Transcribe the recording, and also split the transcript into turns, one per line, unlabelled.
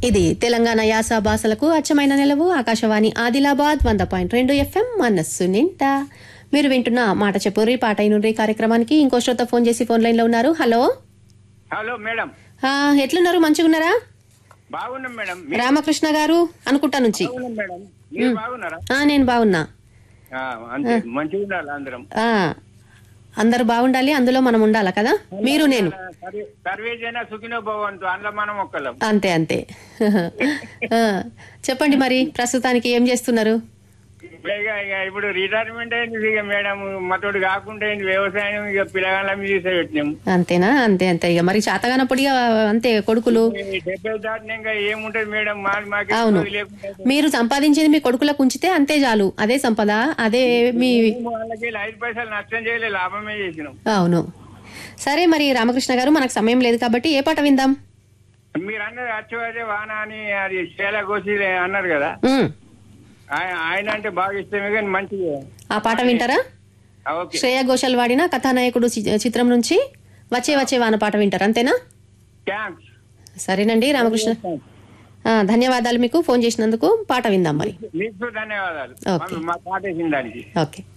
ఇది తెలంగాణ యాస భాషలకు అచ్చమైన నిలవు ఆకాశవాణి ఆదిలాబాద్ వంద పాయింట్ రెండు ఎఫ్ఎం మనస్సు నింట మీరు వింటున్న మాట చెప్పుర్రి పాట అయినుండ్రి కార్యక్రమానికి ఇంకో శ్రోత ఫోన్ చేసి ఫోన్ లైన్ లో ఉన్నారు హలో
హలో మేడం
ఆ, ఎట్లున్నారు మంచిగున్నారా
బాగున్నాం మేడం
రామకృష్ణ గారు అనుకుంటా నుంచి
బాగున్నాం మేడం మీరు బాగున్నారా
ఆ నేను బాగున్నా
ఆ, అంతే మంచిగా ఉండాలి అందరం
ఆ అందరు బాగుండాలి అందులో మనం ఉండాలా కదా మీరు నేను
సర్వే- సర్వే జన సుఖినో భవంతు అందులో మనం ఒక్కలం
అంతే అంతే ఆ, చెప్పండి మరి ప్రస్తుతానికి ఏం చేస్తున్నారు
ఇక ఇక ఇప్పుడు రిటైర్మెంట్ అయింది ఇక మేడం మతోడు కాకుండా అయింది వ్యవసాయం ఇక పిల్లగాళ్ళ మీద పెట్టినాం
అంతేనా అంతే అంతే ఇక మరి చాతగానప్పుడు ఇక అంతే కొడుకులు
ఈ డెబ్బై దాటినాక ఏముంటది మేడం మా మాకు
అవును.
లేకుండా
మీరు సంపాదించింది మీ కొడుకులకు ఉంచితే అంతే చాలు అదే సంపద అదే మీ
మేము వాళ్ళకి ఐదు పైసలు నష్టం చేయలే లాభమే చేసినాం
అవును సరే మరి రామకృష్ణ గారు మనకు సమయం లేదు కాబట్టి ఏ పాట విందాం
మీరు అన్నది అచ్చవాదే వాన అని అది శేల కోసి అన్నారు కదా
ఉమ్,
ఆయన ఆయన అంటే బాగా ఇష్టమే కానీ మంచిగా
ఆ పాట వింటారా
ఆ, ఓకే
శ్రేయ ఘోషల్ వాడిన కథానాయకుడు చి- చిత్రం నుంచి వచ్చే వచ్చే వాన పాట వింటారు అంతేనా
థ్యాంక్స్
సరేనండి రామకృష్ణ ఆ, ధన్యవాదాలు మీకు ఫోన్ చేసినందుకు పాట విందాం మరి
మీకు ధన్యవాదాలు
ఓకే.
మా పాట వేసిన దానికి
ఓకే